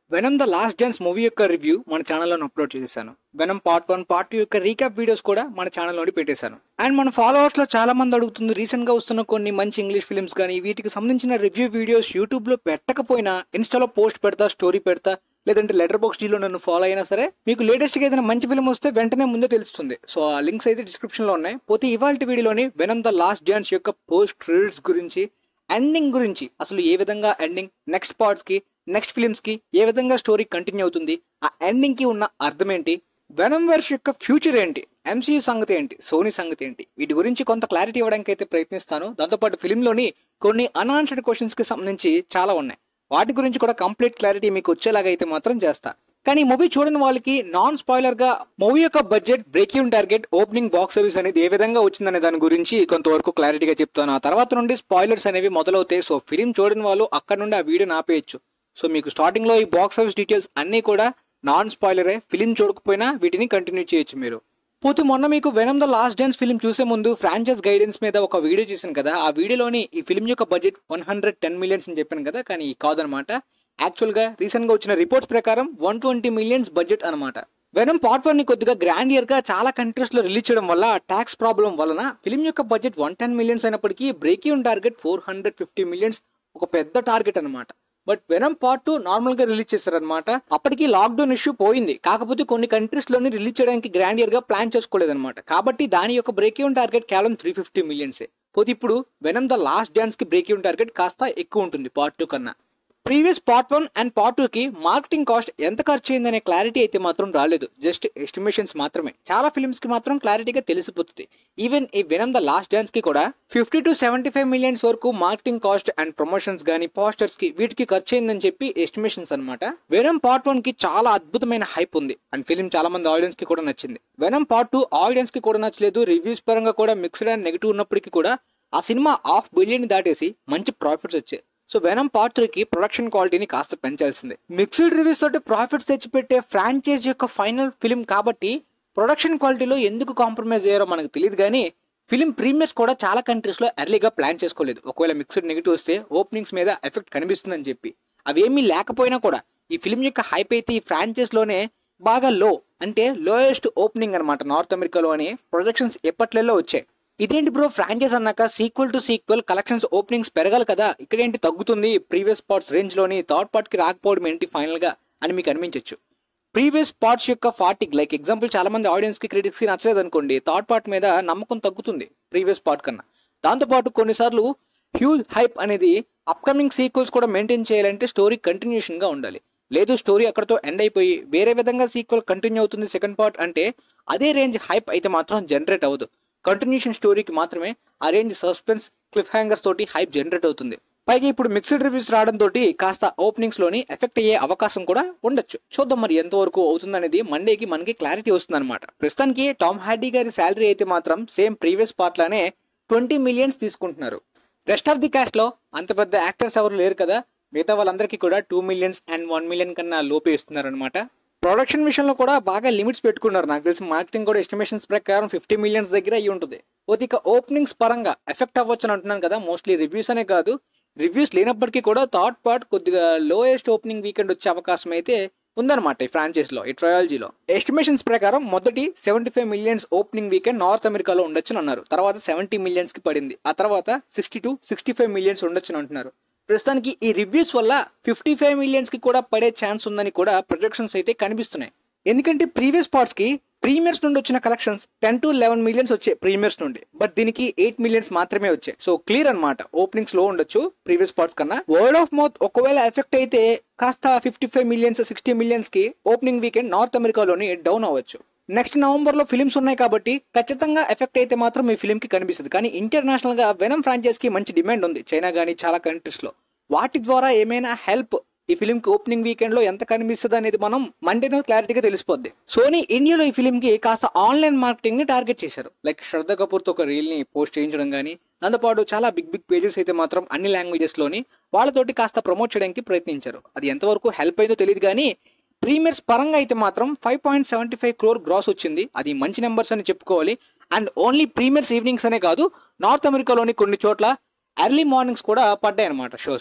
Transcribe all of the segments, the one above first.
venom the last dance movie యొక్క review మన ఛానల్లో అప్లోడ్ చేశాను Venom part one part two యొక్క రీక్యాప్ వీడియోస్ కూడా మన ఛానల్లోనే పెట్టేశాను అండ్ మన ఫాలోవర్స్ లో చాలా మంది అడుగుతుంది రీసెంట్ గా వస్తున్న కొన్ని మంచి ఇంగ్లీష్ ఫిల్మ్స్ కానీ వీటికి సంబంధించిన రివ్యూ వీడియోస్ యూట్యూబ్ లో పెట్టకపోయినా ఇన్స్టాలో పోస్ట్ పెడతా స్టోరీ పెడతా లేదంటే లెటర్ బాక్స్ డీలో నన్ను ఫాలో అయినా సరే మీకు లేటెస్ట్ గా ఏదైనా మంచి ఫిల్మ్ వస్తే వెంటనే ముందే తెలుస్తుంది సో ఆ లింక్స్ అయితే డిస్క్రిప్షన్ లో ఉన్నాయి పోతే ఇవాళ వీడియోలోని వెనం ద లాస్ట్ డాన్స్ యొక్క పోస్ట్ క్రెడిట్స్ గురించి ఎండింగ్ గురించి అసలు ఏ విధంగా ఎండింగ్ నెక్స్ట్ పార్ట్స్ కి నెక్స్ట్ ఫిలిమ్స్ కి ఏ విధంగా స్టోరీ కంటిన్యూ అవుతుంది ఆ ఎండింగ్ కి ఉన్న అర్థం ఏంటి వెనం వర్ష్ యొక్క ఫ్యూచర్ ఏంటి ఎంసీయూ సంగతి ఏంటి సోనీ సంగతి ఏంటి వీటి గురించి కొంత క్లారిటీ ఇవ్వడానికి అయితే ప్రయత్నిస్తాను దాంతోపాటు ఫిలింలోని కొన్ని అన్ఆన్సర్డ్ క్వశ్చన్స్ కి సంబంధించి చాలా ఉన్నాయి వాటి గురించి కూడా కంప్లీట్ క్లారిటీ మీకు వచ్చేలాగా అయితే మాత్రం చేస్తా కానీ మూవీ చూడని వాళ్ళకి నాన్ స్పాయిలర్ గా మూవీ యొక్క budget breaking target opening box service అనేది ఏ విధంగా వచ్చిందనే దాని గురించి కొంతవరకు క్లారిటీగా చెప్తాను ఆ తర్వాత నుండి స్పాయిలర్స్ అనేవి మొదలవుతాయి సో ఫిలిం చూడని వాళ్ళు అక్కడ నుండి ఆ వీడియోని ఆపేయచ్చు సో మీకు స్టార్టింగ్ లో ఈ బాక్స్ సర్వీస్ డీటెయిల్స్ అన్ని కూడా నాన్ స్పాయిలరే ఫిలిం చూడకపోయినా వీటిని కంటిన్యూ చేయొచ్చు మీరు పోతే మొన్న మీకు Venom the last dance film చూసే ముందు ఫ్రాంచైజ్ గైడెన్స్ మీద ఒక వీడియో చేశాను కదా ఆ వీడియోలోని ఈ ఫిల్మ్ యొక్క budget one hundred ten millions అని చెప్పాను కదా కానీ కాదనమాట యాక్చువల్ గా రీసెంట్ గా వచ్చిన రిపోర్ట్స్ ప్రకారం వన్ ట్వంటీ మిలియన్స్ బడ్జెట్ అనమాట వెనం పార్ట్ వన్ ని కొద్దిగా గ్రాండ్ ఇయర్ గా చాలా కంట్రీస్ లో రిలీజ్ చేయడం వల్ల ట్యాక్స్ ప్రాబ్లం వలన ఫిల్మ్ యొక్క బడ్జెట్ వన్ టెన్ మిలియన్స్ అయినప్పటికీ break in target four hundred fifty millions ఒక పెద్ద టార్గెట్ అనమాట but Venom part two normal గా రిలీజ్ చేశారనమాట అప్పటికి లాక్డౌన్ ఇష్యూ పోయింది కాకపోతే కొన్ని కంట్రీస్ లోని రిలీజ్ చేయడానికి గ్రాండ్ ఇయర్ గా ప్లాన్ చేసుకోలేదన్నమాట కాబట్టి దాని యొక్క బ్రేక్ ఈవెన్ టార్గెట్ కేవలం త్రీ ఫిఫ్టీ మిలియన్సే పోతే ఇప్పుడు వెనం ద లాస్ట్ డాన్స్ కి బ్రేక్ ఈవెన్ టార్గెట్ కాస్త ఎక్కువ ఉంటుంది పార్ట్ టూ కన్నా previous part one and part two కి మార్కెటింగ్ కాస్ట్ ఎంత ఖర్చు అయిందనే క్లారిటీ అయితే మాత్రం రాలేదు జస్ట్ ఎస్టిమేషన్స్ మాత్రమే చాలా ఫిల్మ్స్ కి మాత్రం క్లారిటీగా తెలిసిపోతుంది ఈవెన్ ఈ వినం ద లాస్ట్ డాన్స్ కి కూడా fifty to seventy five millions వరకు మార్కెటింగ్ కాస్ట్ అండ్ ప్రమోషన్స్ గానీ పోస్టర్స్ కి వీటికి ఖర్చు అయిందని చెప్పి ఎస్టిమేషన్స్ అనమాట వెనం పార్ట్ వన్ కి చాలా అద్భుతమైన హైప్ ఉంది అండ్ ఫిల్మ్ చాలా మంది ఆడియన్స్ కి కూడా నచ్చింది వెనం పార్ట్ టూ ఆడియన్స్ కి కూడా నచ్చలేదు రివ్యూస్ పరంగా కూడా మిక్స్డ్ అండ్ నెగిటివ్ ఉన్నప్పటికీ కూడా ఆ సినిమా హాఫ్ బిలియన్ దాటేసి మంచి ప్రాఫిట్స్ వచ్చాయి సో వెనం పార్ట్ త్రీ కి ప్రొడక్షన్ క్వాలిటీని కాస్త పెంచాల్సిందే మిక్స్డ్ రివ్యూస్ తోటి ప్రాఫిట్స్ తెచ్చిపెట్టే ఫ్రాంచైజ్ యొక్క ఫైనల్ ఫిల్మ్ కాబట్టి ప్రొడక్షన్ క్వాలిటీలో ఎందుకు కాంప్రమైజ్ అయ్యారో మనకు తెలియదు కానీ ఫిలిం ప్రీమియర్స్ కూడా చాలా కంట్రీస్ లో ఎర్లీగా ప్లాన్ చేసుకోలేదు ఒకవేళ మిక్స్డ్ నెగిటివ్ వస్తే ఓపెనింగ్స్ మీద ఎఫెక్ట్ కనిపిస్తుందని చెప్పి అవేమీ లేకపోయినా కూడా ఈ ఫిలిం యొక్క హైప్ అయితే ఈ ఫ్రాంచైజ్ లోనే బాగా లో అంటే లోయెస్ట్ ఓపెనింగ్ అనమాట నార్త్ అమెరికాలో అని ప్రొజెక్షన్స్ ఎప్పట్లలో వచ్చాయి ఇదేంటి బ్రో ఫ్రాంచైజ్ అన్నాక sequel to sequel collections openings పెరగాలి కదా ఇక్కడేంటి తగ్గుతుంది ప్రీవియస్ పార్ట్స్ రేంజ్ లోని థర్డ్ పార్ట్ కి రాకపోవడం ఏంటి ఫైనల్ గా అని మీకు అనిపించవచ్చు ప్రీవియస్ పార్ట్స్ యొక్క ఫాటిక్ లైక్ ఎగ్జాంపుల్ చాలా మంది ఆడియన్స్ కి క్రిటిక్స్ కి నచ్చలేదు అనుకోండి థర్డ్ పార్ట్ మీద నమ్మకం తగ్గుతుంది ప్రీవియస్ పార్ట్ కన్నా దాంతోపాటు కొన్నిసార్లు హ్యూజ్ హైప్ అనేది అప్కమింగ్ సీక్వెల్స్ కూడా మెయింటైన్ చేయాలంటే స్టోరీ కంటిన్యూషన్ గా ఉండాలి లేదు స్టోరీ అక్కడతో ఎండ్ అయిపోయి వేరే విధంగా సీక్వెల్ కంటిన్యూ అవుతుంది సెకండ్ పార్ట్ అంటే అదే రేంజ్ హైప్ అయితే మాత్రం జనరేట్ అవ్వదు కంటిన్యూషన్ స్టోరీకి మాత్రమే ఆ రేంజ్ సస్పెన్స్ క్లిఫ్ హ్యాంగర్స్ తోటి హైప్ జనరేట్ అవుతుంది పైగా ఇప్పుడు మిక్స్డ్ రివ్యూస్ రావడం తోటి కాస్త ఓపెనింగ్స్ లోని ఎఫెక్ట్ అయ్యే అవకాశం కూడా ఉండొచ్చు చూద్దాం మరి ఎంతవరకు అవుతుందనేది మండేకి మనకి క్లారిటీ వస్తుంది అనమాట ప్రస్తుతానికి టామ్ హార్డీ గారి శాలరీ అయితే మాత్రం సేమ్ ప్రీవియస్ పార్ట్ లానే ట్వంటీ మిలియన్స్ తీసుకుంటున్నారు రెస్ట్ ఆఫ్ ది కాస్ట్ లో అంత పెద్ద యాక్టర్స్ ఎవరు లేరు కదా మిగతా వాళ్ళందరికీ కూడా two millions and one million కన్నా లోపే ఇస్తున్నారు అనమాట ప్రొడక్షన్ విషయంలో కూడా బాగా లిమిట్స్ పెట్టుకున్నారు నాకు తెలిసి మార్కెటింగ్ కూడా ఎస్టిమేషన్స్ ప్రకారం ఫిఫ్టీ మిలియన్స్ దగ్గర అయ్యి ఉంటుంది పోతే ఇక ఓపెనింగ్స్ పరంగా ఎఫెక్ట్ అవ్వచ్చు అని అంటున్నాను కదా మోస్ట్లీ రివ్యూస్ అనే కాదు రివ్యూస్ లేనప్పటికీ కూడా థర్డ్ పార్ట్ కొద్దిగా లోయెస్ట్ ఓపెనింగ్ వీకెండ్ వచ్చే అవకాశం అయితే ఉందన్నమాట ఈ ఫ్రాంచైజ్ లో ఈ ట్రయాలజీలో ఎస్టిమేషన్స్ ప్రకారం మొదటి seventy five millions opening weekend North అమెరికాలో ఉండొచ్చు అన్నారు తర్వాత సెవెంటీ మిలియన్స్ కి పడింది ఆ తర్వాత sixty to sixty five millions ఉండొచ్చు అంటున్నారు ప్రస్తుతానికి ఈ రివ్యూస్ వల్ల ఫిఫ్టీ ఫైవ్ మిలియన్స్ కి కూడా పడే ఛాన్స్ ఉందని కూడా ప్రొజెక్షన్స్ అయితే కనిపిస్తున్నాయి ఎందుకంటే ప్రీవియస్ పార్ట్స్ కి ప్రీమియర్స్ నుండి వచ్చిన collections ten to eleven millions వచ్చాయి ప్రీమియర్స్ నుండి బట్ దీనికి ఎయిట్ మిలియన్స్ మాత్రమే వచ్చాయి సో క్లియర్ అనమాట ఓపెనింగ్స్ లో ఉండొచ్చు ప్రీవియస్ పార్ట్స్ కన్నా వర్డ్ ఆఫ్ మౌత్ ఒకవేళ ఎఫెక్ట్ అయితే కాస్త fifty five millions sixty millions కి ఓపెనింగ్ వీకెండ్ నార్త్ అమెరికాలోని డౌన్ అవ్వచ్చు నెక్స్ట్ నవంబర్ లో ఫిల్మ్స్ ఉన్నాయి కాబట్టి ఖచ్చితంగా ఎఫెక్ట్ అయితే మాత్రం ఈ ఫిల్మ్ కి కనిపిస్తుంది కానీ ఇంటర్నేషనల్ గా వెనం ఫ్రాంచైజ్ కి మంచి డిమాండ్ ఉంది చైనా గానీ చాలా కంట్రీస్ లో వాటి ద్వారా ఏమైనా హెల్ప్ ఈ ఫిలిం కి ఓపెనింగ్ వీకెండ్ లో ఎంత కనిపిస్తుంది అనేది మనం మండేనో క్లారిటీగా తెలిసిపోద్ది సోనీ ఇండియాలో ఈ ఫిలిం కి కాస్త ఆన్లైన్ మార్కెటింగ్ ని టార్గెట్ చేశారు లైక్ శ్రద్ధ కపూర్ తో ఒక రీల్ ని పోస్ట్ చేయించడం కానీ దాంతోపాటు చాలా బిగ్ బిగ్ పేజెస్ అయితే మాత్రం అన్ని లాంగ్వేజెస్ లోని వాళ్ళతోటి కాస్త ప్రమోట్ చేయడానికి ప్రయత్నించారు అది ఎంతవరకు హెల్ప్ అయిందో తెలియదు కానీ ప్రీమియర్స్ పరంగా అయితే మాత్రం five point seventy five crore gross వచ్చింది అది మంచి నెంబర్స్ అని చెప్పుకోవాలి అండ్ ఓన్లీ ప్రీమియర్స్ ఈవినింగ్స్ అనే కాదు నార్త్ అమెరికాలోని కొన్ని చోట్ల ఎర్లీ మార్నింగ్స్ కూడా పడ్డాయి అనమాట షోస్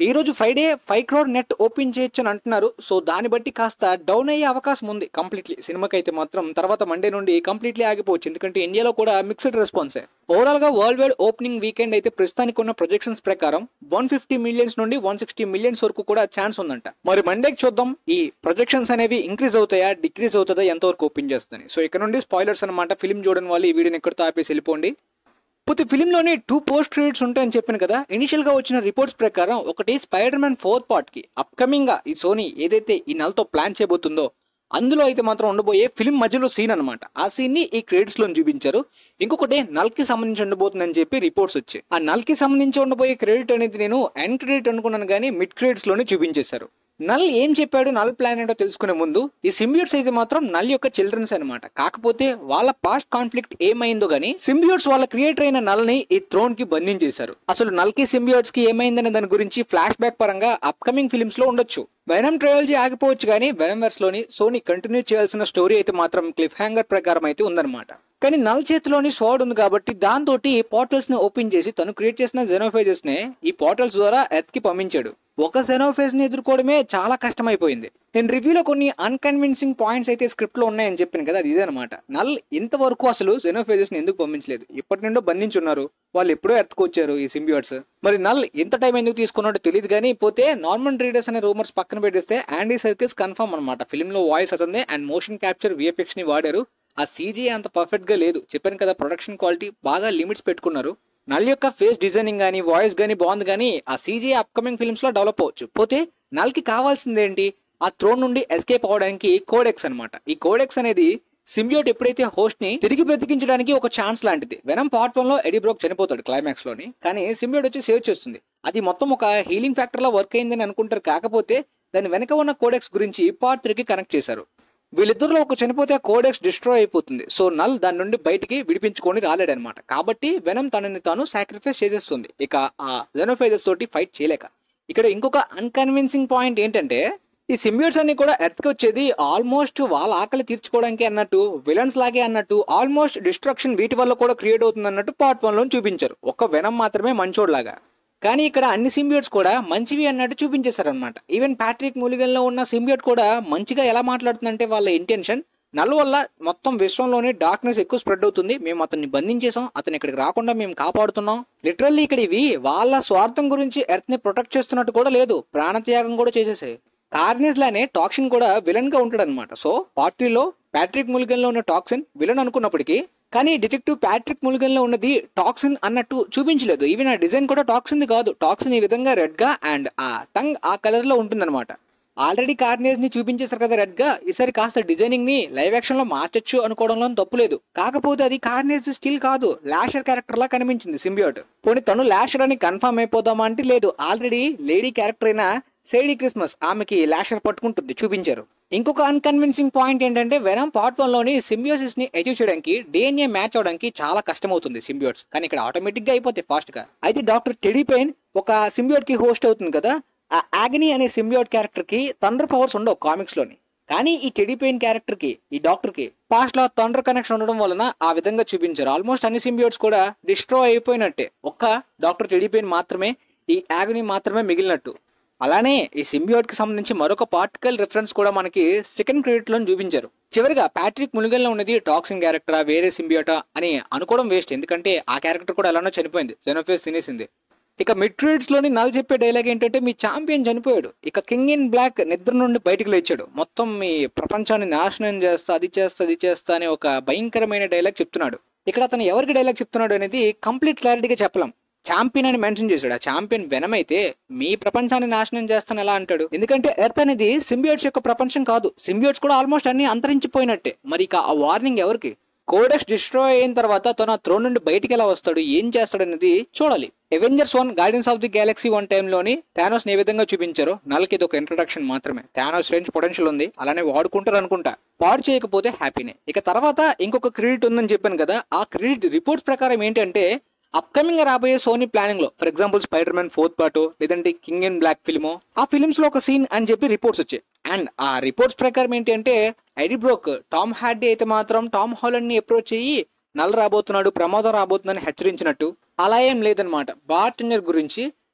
ఈ రోజు Friday five crore net open చేయొచ్చు అని అంటున్నారు సో దాన్ని బట్టి కాస్త డౌన్ అయ్యే అవకాశం ఉంది కంప్లీట్లీ సినిమాకి అయితే మాత్రం తర్వాత మండే నుండి కంప్లీట్లీ ఆగిపోవచ్చు ఎందుకంటే ఇండియాలో కూడా మిక్స్డ్ రెస్పాన్సే ఓవరాల్ గా వరల్డ్ వైడ్ ఓపెనింగ్ వీకెండ్ అయితే ప్రస్తుతానికి ఉన్న ప్రొజెక్షన్స్ ప్రకారం వన్ ఫిఫ్టీ మిలియన్స్ నుండి వన్ సిక్స్టీ మిలియన్స్ వరకు కూడా ఛాన్స్ ఉందంట మరి మండేకి చూద్దాం ఈ ప్రొజెక్షన్స్ అనేవి ఇంక్రీజ్ అవుతాయా డిక్రీజ్ అవుతుందా ఎంతవరకు ఓపెన్ చేస్తుంది సో ఇక్కడ నుండి స్పాయిలర్స్ అనమాట ఫిల్మ్ చూడడం వాళ్ళు ఈ వీడియోని ఎక్కడితో ఆపేసి వెళ్ళిపోండి పోతే ఫిలింలోనే టూ పోస్ట్ క్రెడిట్స్ ఉంటాయని చెప్పాను కదా ఇనిషియల్ గా వచ్చిన రిపోర్ట్స్ ప్రకారం ఒకటి స్పైడర్ మ్యాన్ ఫోర్త్ పార్ట్ కి అప్కమింగ్ గా ఈ సోనీ ఏదైతే ఈ నెలతో ప్లాన్ చేయబోతుందో అందులో అయితే మాత్రం ఉండబోయే ఫిల్మ్ మధ్యలో సీన్ అనమాట ఆ సీన్ ని ఈ క్రెడిట్స్ లో చూపించారు ఇంకొకటి నల్ కి సంబంధించి ఉండబోతుందని చెప్పి రిపోర్ట్స్ వచ్చాయి ఆ నల్ కి సంబంధించి ఉండబోయే క్రెడిట్ అనేది నేను ఎండ్ క్రెడిట్ అనుకున్నాను కానీ మిడ్ క్రెడిట్స్ లోనే చూపించేశారు నల్ ఏం చెప్పాడు నల్ ప్లాన్ ఏంటో తెలుసుకునే ముందు ఈ సింబ్యూట్స్ అయితే మాత్రం నల్ యొక్క చిల్డ్రన్స్ అనమాట కాకపోతే వాళ్ళ పాస్ట్ కాన్ఫ్లిక్ట్ ఏమైందో గానీ సింబ్యూట్స్ వాళ్ళ క్రియేటర్ అయిన నల్ ని ఈ థ్రోన్ కి బంధించేశారు అసలు నల్ కి సింబ్యూట్స్ కి ఏమైందనే దాని గురించి ఫ్లాష్ బ్యాక్ పరంగా అప్కమింగ్ ఫిల్మ్స్ లో ఉండొచ్చు వెనమ్ ట్రయల్జీ ఆగిపోవచ్చు కానీ వెనమ్ వెర్స్ లోని సోనీ కంటిన్యూ చేయాల్సిన స్టోరీ అయితే మాత్రం క్లిఫ్ హ్యాంగర్ ప్రకారం అయితే ఉందన్నమాట కానీ నల్ చేతిలోని స్వాడ్ ఉంది కాబట్టి దాంతో ఈ పోర్టల్స్ ని ఓపెన్ చేసి తను క్రియేట్ చేసిన జెనోఫేజెస్ ని ఈ పోర్టల్స్ ద్వారా ఎర్త్ కి పంపించాడు ఒక జెనోఫేజ్ ని ఎదుర్కోవడమే చాలా కష్టమైపోయింది నేను రివ్యూలో కొన్ని అన్కన్విన్సింగ్ పాయింట్స్ అయితే స్క్రిప్ట్ లో ఉన్నాయని చెప్పాను కదా అది ఇదేనమాట నల్ ఇంతవరకు అసలు జెనోఫేజెస్ ని ఎందుకు పంపించలేదు ఇప్పటి నుండో బంధించున్నారు వాళ్ళు ఎప్పుడో ఎత్తుకొచ్చారు ఈ సింబియోట్స్ మరి నల్ ఇంత టైం ఎందుకు తీసుకున్నాడో తెలియదు కానీ పోతే నార్మల్ రీడర్స్ అనే రూమర్స్ పక్కన పెట్టేస్తే యాండీ సర్కిల్స్ కన్ఫర్మ్ అనమాట ఫిల్మ్ లో వాయిస్ అతనే అండ్ మోషన్ క్యాప్చర్ విఎఫ్ఎక్స్ ని వాడారు ఆ సీజీ అంత పర్ఫెక్ట్ గా లేదు చెప్పాను కదా ప్రొడక్షన్ క్వాలిటీ బాగా లిమిట్స్ పెట్టుకున్నారు నల్ యొక్క ఫేస్ డిజైనింగ్ కానీ వాయిస్ కానీ బాగుంది కానీ ఆ సీజీ అప్కమింగ్ ఫిల్మ్స్ లో డెవలప్ అవ్వచ్చు పోతే నల్ కి కావాల్సింది ఏంటి ఆ థ్రోన్ నుండి ఎస్కేప్ అవడానికి కోడెక్స్ అనమాట ఈ కోడెక్స్ అనేది సింబియోట్ ఎప్పుడైతే హోస్ట్ ని తిరిగి బ్రతికించడానికి ఒక ఛాన్స్ లాంటిది వెనం పార్ట్ వన్ లో ఎడీ బ్రోక్ చనిపోతాడు క్లైమాక్స్ లోని కానీ సింబియోట్ వచ్చి సేవ్ చేస్తుంది అది మొత్తం ఒక హీలింగ్ ఫ్యాక్టర్ లో వర్క్ అయిందని అనుకుంటారు కాకపోతే దాని వెనక ఉన్న కోడెక్స్ గురించి పార్ట్ త్రీకి కనెక్ట్ చేశారు వీళ్ళిద్దరిలో ఒక చనిపోతే కోడెక్స్ డిస్ట్రాయ్ అయిపోతుంది సో నల్ దాని నుండి బయటికి విడిపించుకొని రాలేడనమాట కాబట్టి వెనం తనని తాను సాక్రిఫైస్ చేసేస్తుంది ఇక ఆ జెనోఫైజెస్ తోటి ఫైట్ చేయలేక ఇక్కడ ఇంకొక అన్కన్విన్సింగ్ పాయింట్ ఏంటంటే ఈ సింబ్యూట్స్ అన్ని కూడా ఎర్త్ కి వచ్చేది ఆల్మోస్ట్ వాళ్ళ ఆకలి తీర్చుకోవడానికి అన్నట్టు విలన్స్ లాగే అన్నట్టు ఆల్మోస్ట్ డిస్ట్రక్షన్ వీటి వల్ల కూడా క్రియేట్ అవుతుంది అన్నట్టు పార్ట్ వన్ లో చూపించారు ఒక్క వెనం మాత్రమే మంచోడ్లాగా కానీ ఇక్కడ అన్ని సింబియోట్స్ కూడా మంచివి అన్నట్టు చూపించేశారనమాట ఈవెన్ ప్యాట్రిక్ మూలిగన్ లో ఉన్న సింబియోట్ కూడా మంచిగా ఎలా మాట్లాడుతుందంటే వాళ్ళ ఇంటెన్షన్ నల్ వల్ల మొత్తం విశ్వంలోనే డార్క్నెస్ ఎక్కువ స్ప్రెడ్ అవుతుంది మేము అతన్ని బంధించేసాం అతను ఇక్కడికి రాకుండా మేము కాపాడుతున్నాం లిటరల్లీ ఇక్కడ ఇవి వాళ్ళ స్వార్థం గురించి ఎర్త్ ని ప్రొటెక్ట్ చేస్తున్నట్టు కూడా లేదు ప్రాణత్యాగం కూడా చేసేసాయి కార్నిస్ లానే టాక్సిన్ కూడా విలన్ గా ఉంటాడు అనమాట సో పార్ట్ త్రీలో ప్యాట్రిక్ ముల్గన్ లో ఉన్న టాక్సిన్ విలన్ అనుకున్నప్పటికీ కానీ డిటెక్టివ్ ప్యాట్రిక్ ముల్గన్ లో ఉన్నది టాక్సిన్ అన్నట్టు చూపించలేదు ఈవెన్ ఆ డిజైన్ కూడా టాక్సిన్ కాదు టాక్సిన్ ఈ విధంగా రెడ్ గా అండ్ ఆ టంగ్ ఆ కలర్ లో ఉంటుందన్నమాట ఆల్రెడీ కార్నేజ్ ని చూపించేశారు కదా రెడ్ గా ఈసారి కాస్త డిజైనింగ్ ని లైవ్ యాక్షన్ లో మార్చొచ్చు అనుకోవడంలో తప్పు లేదు కాకపోతే అది కార్నేజ్ స్టిల్ కాదు లాషర్ క్యారెక్టర్ లా కనిపించింది సింబియోట్ పోనీ తను లాషర్ అని కన్ఫర్మ్ అయిపోదామా అంటే లేదు ఆల్రెడీ లేడీ క్యారెక్టర్ అయిన సేడీ క్రిస్మస్ ఆమెకి లాషర్ పట్టుకుంటుంది చూపించారు ఇంకొక అన్కన్విన్సింగ్ పాయింట్ ఏంటంటే వెనం పార్ట్ వన్ లోని సింబియోసిస్ ని అచీవ్ చేయడానికి డిఎన్ఏ మ్యాచ్ అవడానికి చాలా కష్టమవుతుంది సింబియోట్స్ కానీ ఇక్కడ ఆటోమేటిక్ గా అయిపోతాయి ఫాస్ట్ గా అయితే డాక్టర్ టెడీ పెయిన్ ఒక సింబియోట్ కి హోస్ట్ అవుతుంది కదా ఆ యాగనీ అనే సింబియోట్ క్యారెక్టర్ కి థండర్ పవర్స్ ఉండవు కామిక్స్ లోని కానీ ఈ టెడీ పెయిన్ క్యారెక్టర్ కి ఈ డాక్టర్ కి పాస్ట్ లో థండర్ కనెక్షన్ ఉండడం వలన ఆ విధంగా చూపించారు ఆల్మోస్ట్ అన్ని సింబియోట్స్ కూడా డిస్ట్రాయ్ అయిపోయినట్టే ఒక్క డాక్టర్ టెడీ పెయిన్ మాత్రమే ఈ యాగనీ మాత్రమే మిగిలినట్టు అలానే ఈ సింబియోట్ కి సంబంధించి మరొక పార్టికల్ రిఫరెన్స్ కూడా మనకి సెకండ్ క్రెడిట్ లో చూపించారు చివరిగా ప్యాట్రిక్ ములుగల్ లో ఉన్నది టాక్సిన్ క్యారెక్టరా వేరే సింబియోటా అని అనుకోవడం వేస్ట్ ఎందుకంటే ఆ క్యారెక్టర్ కూడా ఎలానో చనిపోయింది జెనోఫేస్ తినేసింది ఇక మిడ్ క్రెడిట్స్ లోని నల్ చెప్పే డైలాగ్ ఏంటంటే మీ ఛాంపియన్ చనిపోయాడు ఇక కింగ్ ఇన్ బ్లాక్ నిద్ర నుండి బయటికి లేచాడు మొత్తం మీ ప్రపంచాన్ని నాశనం చేస్తా అది చేస్తా అది చేస్తా అని ఒక భయంకరమైన డైలాగ్ చెప్తున్నాడు ఇక్కడ అతను ఎవరికి డైలాగ్ చెప్తున్నాడు అనేది కంప్లీట్ క్లారిటీగా చెప్పలేం ఛాంపియన్ అని మెన్షన్ చేశాడు ఆ ఛాంపియన్ వెనం అయితే మీ ప్రపంచాన్ని నాశనం చేస్తాను ఎలా అంటాడు ఎందుకంటే ఎర్త్ అనేది సింబియోట్స్ యొక్క ప్రపంచం కాదు సింబియోట్స్ కూడా ఆల్మోస్ట్ అన్ని అంతరించిపోయినట్టే మరి ఇక ఆ వార్నింగ్ ఎవరికి కోడెక్స్ డిస్ట్రాయ్ అయిన తర్వాత తన థ్రోన్ నుండి బయటికి ఎలా వస్తాడు ఏం చేస్తాడు అనేది చూడాలి Avengers one Guardians of the galaxy one టైంలోని థానోస్ ఏ విధంగా చూపించారో నల్కి ఇది ఒక ఇంట్రొడక్షన్ మాత్రమే థానోస్ రేంజ్ పొటెన్షియల్ ఉంది అలానే వాడుకుంటారు అనుకుంటా పాడు చేయకపోతే హ్యాపీనే ఇక తర్వాత ఇంకొక క్రెడిట్ ఉందని చెప్పాను కదా ఆ క్రెడిట్ రిపోర్ట్స్ ప్రకారం ఏంటంటే అప్కమింగ్ రాబోయే సోనీ ప్లానింగ్ లో for example spider man fourth part లేదంటే కింగ్ ఇన్ బ్లాక్ ఫిల్మో ఆ ఫిల్మ్స్ లో ఒక సీన్ అని చెప్పి రిపోర్ట్స్ వచ్చాయి అండ్ ఆ రిపోర్ట్స్ ప్రకారం ఏంటి అంటే ఐడి బ్రోక్ టామ్ హార్డీ అయితే మాత్రం టామ్ హాలండ్ ని అప్రోచ్ అయ్యి నల్ రాబోతున్నాడు ప్రమాదం రాబోతుందని హెచ్చరించినట్టు అలా ఏం లేదనమాట బార్టెండర్ గురించి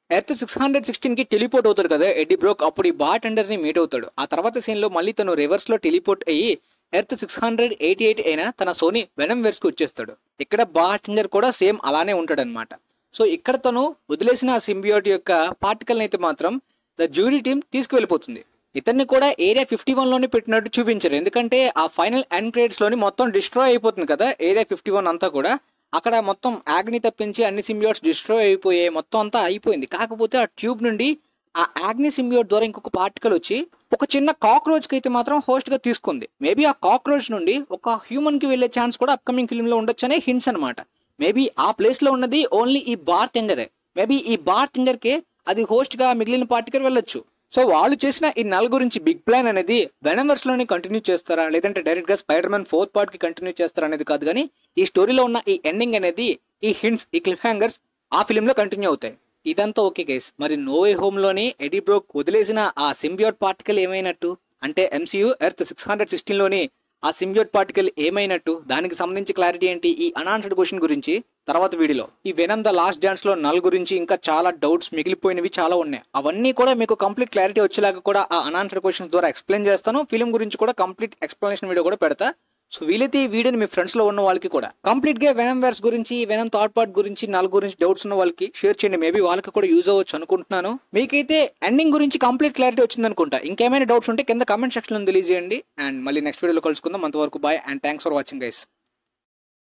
ఎర్త్ సిక్స్ హండ్రెడ్ సిక్స్టీన్ కి టెలిపోర్ట్ అవుతాడు కదా ఎడ్డి బ్రోక్ అప్పుడు ఈ బార్ టెండర్ ని మీట్ అవుతాడు ఆ తర్వాత సీన్ లో మళ్ళీ తను రివర్స్ లో టెలిపోర్ట్ అయ్యి earth six hundred eighty eight అయినా తన సోనీ వెనం వెర్స్ కి వచ్చేస్తాడు ఇక్కడ బార్ టెండర్ కూడా సేమ్ అలానే ఉంటాడు అనమాట సో ఇక్కడ తను వదిలేసిన ఆ సింబియోట్ యొక్క పార్టికల్ అయితే మాత్రం ద జూడీ టీమ్ తీసుకువెళ్ళిపోతుంది ఇతన్ని కూడా ఏరియా ఫిఫ్టీ వన్ లోనే పెట్టినట్టు చూపించారు ఎందుకంటే ఆ ఫైనల్ ఎండ్ క్రేడ్స్ లోని మొత్తం డిస్ట్రాయ్ అయిపోతుంది కదా ఏరియా ఫిఫ్టీ వన్ అంతా కూడా అక్కడ మొత్తం యాగ్ని తప్పించి అన్ని సింబియోట్స్ డిస్ట్రాయ్ అయిపోయాయి మొత్తం అంతా అయిపోయింది కాకపోతే ఆ ట్యూబ్ నుండి ఆ యాగ్ని సింబియోట్ ద్వారా ఇంకొక పార్టికల్ వచ్చి ఒక చిన్న కాక్రోచ్ కి అయితే మాత్రం హోస్ట్ గా తీసుకుంది మేబీ ఆ కాక్రోచ్ నుండి ఒక హ్యూమన్ కి వెళ్లే ఛాన్స్ కూడా అప్కమింగ్ ఫిల్మ్ లో ఉండొచ్చు అనే హింట్స్ అనమాట మేబీ ఆ ప్లేస్ లో ఉన్నది ఓన్లీ ఈ బార్ టెండరే మేబీ ఈ బార్ టెండర్ కే అది హోస్ట్ గా మిగిలిన పార్టీకి వెళ్ళొచ్చు సో వాళ్ళు చేసిన ఈ నల్ గురించి బిగ్ ప్లాన్ అనేది వెనవర్స్ లోనే కంటిన్యూ చేస్తారా లేదంటే డైరెక్ట్ గా స్పైడర్ మ్యాన్ ఫోర్త్ పార్ట్ కి కంటిన్యూ చేస్తారా అనేది కాదు కానీ ఈ స్టోరీలో ఉన్న ఈ ఎండింగ్ అనేది ఈ హింట్స్ ఈ క్లిఫ్ హ్యాంగర్స్ ఆ ఫిలిం లో కంటిన్యూ అవుతాయి ఇదంతా ఓకే గైస్ మరి నోవే హోమ్ లోని ఎడీ బ్రోక్ వదిలేసిన ఆ సింబియోట్ పార్టికల్ ఏమైనట్టు అంటే MCU earth six hundred sixteen లోని ఆ సింబియోట్ పార్టికల్ ఏమైనట్టు దానికి సంబంధించి క్లారిటీ ఏంటి ఈ అనాన్సర్డ్ క్వశ్చన్ గురించి తర్వాత వీడియోలో ఈ వెనమ్ ద లాస్ట్ డాన్స్ లో నల్ గురించి ఇంకా చాలా డౌట్స్ మిగిలిపోయినవి చాలా ఉన్నాయి అవన్నీ కూడా మీకు కంప్లీట్ క్లారిటీ వచ్చేలాగా కూడా ఆ అనాన్సర్డ్ క్వశ్చన్స్ ద్వారా ఎక్స్ప్లెయిన్ చేస్తాను ఫిలిం గురించి కూడా కంప్లీట్ ఎక్స్ప్లెనేషన్ వీడియో కూడా పెడతా సో వీలైతే ఈ వీడియోని మీ ఫ్రెండ్స్ లో ఉన్న వాళ్ళకి కూడా కంప్లీట్ గా వెనమ్ వేర్స్ గురించి వెనమ్ థర్డ్ పార్ట్ గురించి నాలుగు గురించి డౌట్స్ ఉన్న వాళ్ళకి షేర్ చేయండి మేబీ వాళ్ళకి కూడా యూజ్ అవ్వచ్చు అనుకుంటున్నాను మీకైతే ఎండింగ్ గురించి కంప్లీట్ క్లారిటీ వచ్చింది అనుకుంటా ఇంకేమైనా డౌట్స్ ఉంటే కింద కామెంట్ సెక్షన్ లో తెలియజేయండి అండ్ మళ్ళీ నెక్స్ట్ వీడియోలో కలుసుకుందాం అంతవరకు bye and thanks for watching guys